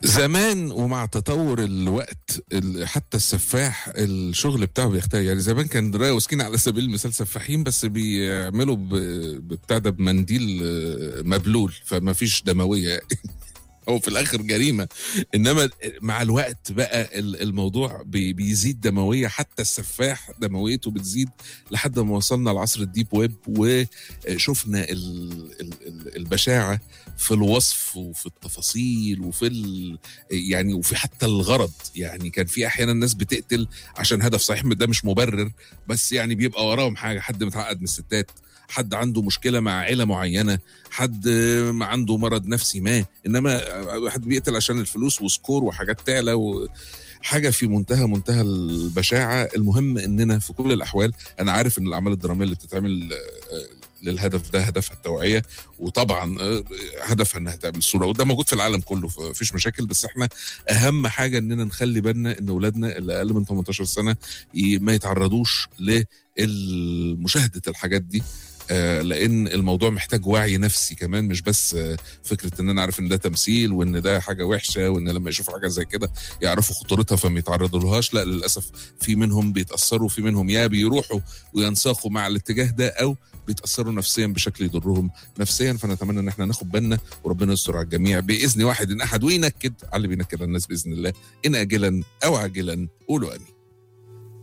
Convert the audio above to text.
زمان ومع تطور الوقت ال- حتى السفاح الشغل بتاعه بيختلف يعني زمان كان درايه وسكين على سبيل المثال سفاحين بس بيعملوا ب- بتاع ده بمنديل آه، مبلول فما فيش دمويه يعني. هو في الاخر جريمه انما مع الوقت بقى ال- الموضوع بي- بيزيد دمويه حتى السفاح دمويته بتزيد لحد ما وصلنا لعصر الديب ويب وشفنا ال- ال- ال- البشاعه في الوصف وفي التفاصيل وفي ال... يعني وفي حتى الغرض يعني كان في احيانا ناس بتقتل عشان هدف صحيح ده مش مبرر بس يعني بيبقى وراهم حاجه حد متعقد من الستات حد عنده مشكله مع عيله معينه حد ما عنده مرض نفسي ما انما حد بيقتل عشان الفلوس وسكور وحاجات تعلى و... حاجه في منتهى منتهى البشاعه المهم اننا في كل الاحوال انا عارف ان الاعمال الدراميه اللي بتتعمل آه، للهدف ده هدفها التوعيه وطبعا آه، هدفها انها تعمل صوره وده موجود في العالم كله فمفيش مشاكل بس احنا اهم حاجه اننا نخلي بالنا ان اولادنا اللي اقل من 18 سنه ي- ما يتعرضوش لمشاهده الحاجات دي آه، لان الموضوع محتاج وعي نفسي كمان مش بس آه، فكره ان انا عارف ان ده تمثيل وان ده حاجه وحشه وان لما يشوفوا حاجه زي كده يعرفوا خطورتها فما يتعرضوا لهاش لا للاسف في منهم بيتاثروا في منهم يا بيروحوا وينساقوا مع الاتجاه ده او بيتاثروا نفسيا بشكل يضرهم نفسيا فنتمنى ان احنا ناخد بالنا وربنا يستر على الجميع باذن واحد ان احد وينكد على اللي بينكد على الناس باذن الله ان اجلا او عاجلا قولوا امين